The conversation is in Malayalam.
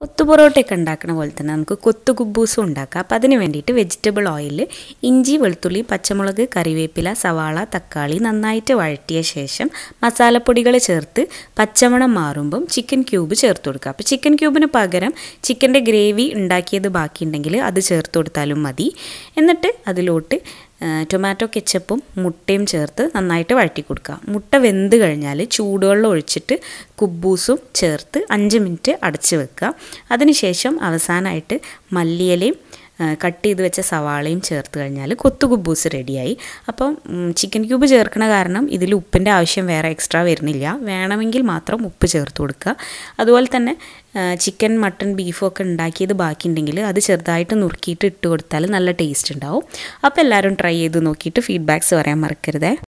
കൊത്തു പൊറോട്ടയൊക്കെ ഉണ്ടാക്കുന്ന പോലെ തന്നെ നമുക്ക് കൊത്തു കുബൂസും ഉണ്ടാക്കാം അപ്പോൾ അതിന് വേണ്ടിയിട്ട് വെജിറ്റബിൾ ഓയിൽ ഇഞ്ചി വെളുത്തുള്ളി പച്ചമുളക് കറിവേപ്പില സവാള തക്കാളി നന്നായിട്ട് വഴറ്റിയ ശേഷം മസാലപ്പൊടികൾ ചേർത്ത് പച്ചമണം മാറുമ്പം ചിക്കൻ ക്യൂബ് ചേർത്ത് കൊടുക്കുക അപ്പോൾ ചിക്കൻ ക്യൂബിന് പകരം ചിക്കൻ്റെ ഗ്രേവി ഉണ്ടാക്കിയത് ബാക്കിയുണ്ടെങ്കിൽ അത് ചേർത്ത് കൊടുത്താലും മതി എന്നിട്ട് അതിലോട്ട് ടൊമാറ്റോ കെച്ചപ്പും മുട്ടയും ചേർത്ത് നന്നായിട്ട് വഴറ്റി കൊടുക്കുക മുട്ട വെന്ത് കഴിഞ്ഞാൽ ചൂടുവെള്ളം ഒഴിച്ചിട്ട് കുബൂസും ചേർത്ത് അഞ്ച് മിനിറ്റ് അടച്ച് വെക്കുക അതിനുശേഷം അവസാനമായിട്ട് മല്ലിയിലയും കട്ട് ചെയ്ത് വെച്ച സവാളയും ചേർത്ത് കഴിഞ്ഞാൽ കൊത്തു കുബൂസ് റെഡിയായി അപ്പം ചിക്കൻ ക്യൂബ് ചേർക്കണ കാരണം ഇതിൽ ഉപ്പിൻ്റെ ആവശ്യം വേറെ എക്സ്ട്രാ വരുന്നില്ല വേണമെങ്കിൽ മാത്രം ഉപ്പ് ചേർത്ത് കൊടുക്കുക അതുപോലെ തന്നെ ചിക്കൻ മട്ടൺ ബീഫും ഒക്കെ ഉണ്ടാക്കിയത് ബാക്കിയുണ്ടെങ്കിൽ അത് ചെറുതായിട്ട് നുറുക്കിയിട്ട് ഇട്ട് കൊടുത്താൽ നല്ല ടേസ്റ്റ് ഉണ്ടാവും അപ്പോൾ എല്ലാവരും ട്രൈ ചെയ്ത് നോക്കിയിട്ട് ഫീഡ്ബാക്ക്സ് പറയാൻ മറക്കരുതേ